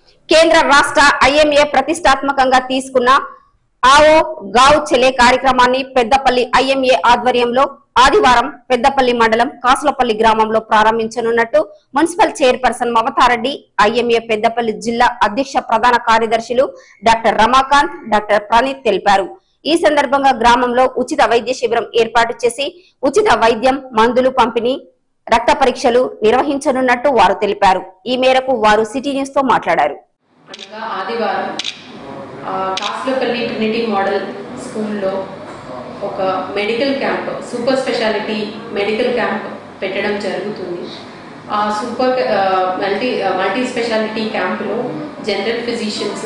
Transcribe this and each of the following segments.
కేంద్ర రాష్ట్ర ఐఎంఏ ప్రతిష్టాత్మకంగా తీసుకున్న ఆవో గావ్ చెలే కార్యక్రమాన్ని పెద్దపల్లి ఐఎంఏ ఆధ్వర్యంలో ఆదివారం పెద్దపల్లి మండలం కాసులపల్లి గ్రామంలో ప్రారంభించనున్నట్టు municipal chairperson Mamata Reddy IMA Peddapalli జిల్లా అధ్యక్ష ప్రధాన కార్యదర్శులు డాక్టర్ రమాకాంత్ డాక్టర్ ప్రణీత్ తెలిపారు ఈ సందర్భంగా గ్రామంలో ఉచిత వైద్య శిబిరం ఏర్పాటు చేసి ఉచిత వైద్యం మందులు పంపిణీ రక్త పరీక్షలు నిర్వహించనున్నట్టు వారు తెలిపారు ఈ మేరకు వారు సిటీ న్యూస్ తో మాట్లాడారు అనగా ఆదివారం ఆ, కాసులపల్లి ట్రినిటీ మోడల్ స్కూల్లో ఒక medical camp super speciality medical camp పెట్టడం జరుగుతుంది ఆ సూపర్ ఆ, మల్టీ ఆ, మల్టీ స్పెషాలిటీ క్యాంపులో జనరల్ ఫిజిషియన్స్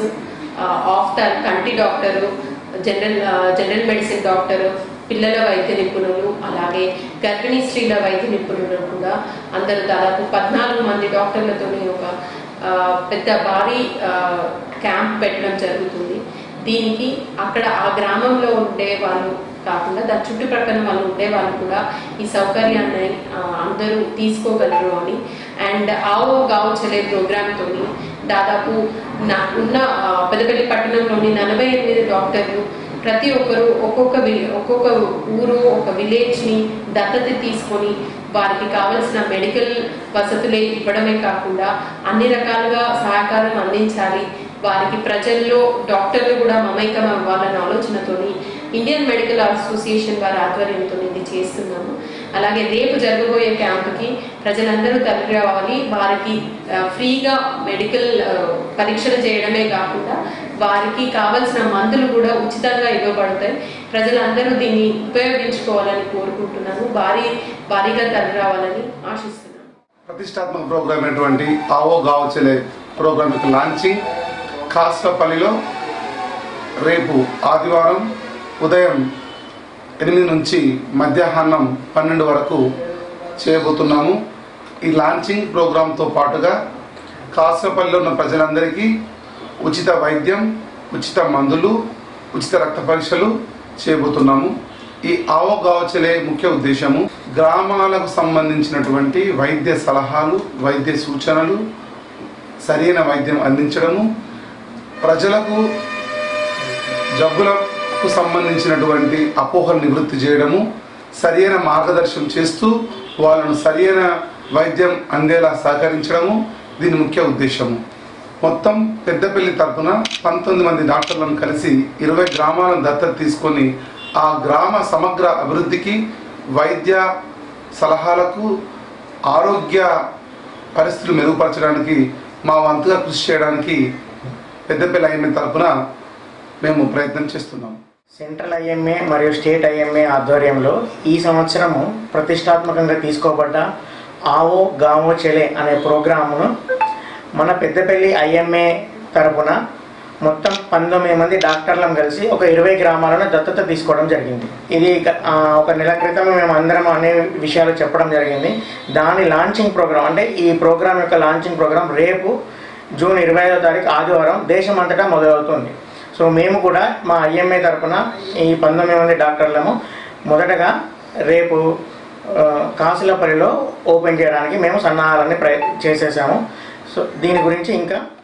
ఆఫ్టర్ కంటి డాక్టరు జనరల్ ఆ, జనరల్ మెడిసిన్ డాక్టరు పిల్లల వైద్య నిపుణులు అలాగే గర్భిణీ స్త్రీల వైద్య నిపుణులు కూడా అందరూ దాదాపు పద్నాలుగు మంది డాక్టర్లతోని ఒక ఆ, పెద్ద భారీ ఆ, క్యాంప్ పెట్టడం జరుగుతుంది దీనికి అక్కడ ఆ గ్రామంలో ఉండే వాళ్ళు కాకుండా దాని చుట్టుప్రక్కల వాళ్ళు ఉండే వాళ్ళు కూడా ఈ సౌకర్యాన్ని ఆ, అందరూ తీసుకోగలరు అని అండ్ ఆవో గావ్ చలే ప్రోగ్రామ్తో దాదాపు నా ఉన్న ఆ, పెద్దపల్లి పట్టణంలోని నలభై ఎనిమిది డాక్టర్లు ప్రతి ఒక్కరు ఒక్కొక్క వి- ఒక్కొక్క ఊరు ఒక విలేజ్ని దత్తత తీసుకొని వారికి కావలసిన మెడికల్ వసతులే ఇవ్వడమే కాకుండా అన్ని రకాలుగా సహకారం అందించాలి వారికి ప్రజల్లో డాక్టర్లు కూడా మమైకం అవ్వాలన్న ఆలోచనతోని ఇండియన్ మెడికల్ అసోసియేషన్ వారి ఆధ్వర్యంతో ఇది చేస్తున్నాము అలాగే రేపు జరగబోయే క్యాంపుకి ప్రజలందరూ తరలి రావాలి వారికి ఆ, ఫ్రీగా మెడికల్ ఆ, పరీక్షలు చేయడమే కాకుండా వారికి కావలసిన మందులు కూడా ఉచితంగా ఇవ్వబడతాయి ప్రజలందరూ దీన్ని ఉపయోగించుకోవాలని కోరుకుంటున్నాను భారీ భారీగా తరలి రావాలని ఆశిస్తున్నాను ప్రతిష్టాత్మక ప్రోగ్రామ్ అయినటువంటి ఆవో గావచలే ప్రోగ్రామ్ యొక్క లాంచింగ్ కాస్లపల్లిలో రేపు ఆదివారం ఉదయం ఎనిమిది నుంచి మధ్యాహ్నం పన్నెండు వరకు చేయబోతున్నాము ఈ లాంచింగ్ ప్రోగ్రాంతో పాటుగా కాస్లపల్లిలో ఉన్న ప్రజలందరికీ ఉచిత వైద్యం ఉచిత మందులు ఉచిత రక్త పరీక్షలు చేయబోతున్నాము ఈ ఆవో గావచలే ముఖ్య ఉద్దేశము గ్రామాలకు సంబంధించినటువంటి వైద్య సలహాలు వైద్య సూచనలు సరైన వైద్యం అందించడము ప్రజలకు జబ్బులకు సంబంధించినటువంటి అపోహలు నివృత్తి చేయడము సరైన మార్గదర్శనం చేస్తూ వాళ్ళను సరైన వైద్యం అందేలా సహకరించడము దీని ముఖ్య ఉద్దేశము మొత్తం పెద్దపల్లి తరపున పంతొమ్మిది మంది డాక్టర్లను కలిసి ఇరవై గ్రామాలను దత్తత తీసుకొని ఆ గ్రామ సమగ్ర అభివృద్ధికి వైద్య సలహాలకు ఆరోగ్య పరిస్థితులు మెరుగుపరచడానికి మా వంతుగా కృషి చేయడానికి పెద్దపల్లి ఐఎంఏ తరపున మేము ప్రయత్నం చేస్తున్నాము సెంట్రల్ ఐఎంఏ మరియు స్టేట్ ఐఎంఏ ఆధ్వర్యంలో ఈ సంవత్సరము ప్రతిష్టాత్మకంగా తీసుకోబడ్డ ఆవో గావో చెలే అనే ప్రోగ్రామును మన పెద్దపల్లి ఐఎంఏ తరపున మొత్తం పంతొమ్మిది మంది డాక్టర్లను కలిసి ఒక ఇరవై గ్రామాలను దత్తత తీసుకోవడం జరిగింది ఇది గ- ఆ, ఒక నెల క్రితం మేము అందరం అనే విషయాలు చెప్పడం జరిగింది దాని లాంచింగ్ ప్రోగ్రామ్ అంటే ఈ ప్రోగ్రామ్ యొక్క లాంచింగ్ ప్రోగ్రామ్ రేపు జూన్ ఇరవై ఐదో తారీఖు ఆదివారం దేశమంతటా మొదలవుతుంది సో మేము కూడా మా ఐఎంఏ తరపున ఈ పంతొమ్మిది మంది డాక్టర్లము మొదటగా రేపు ఆ, కాసులపల్లిలో ఓపెన్ చేయడానికి మేము సన్నాహాలన్నీ ప్రయ చేసేసాము సో దీని గురించి ఇంకా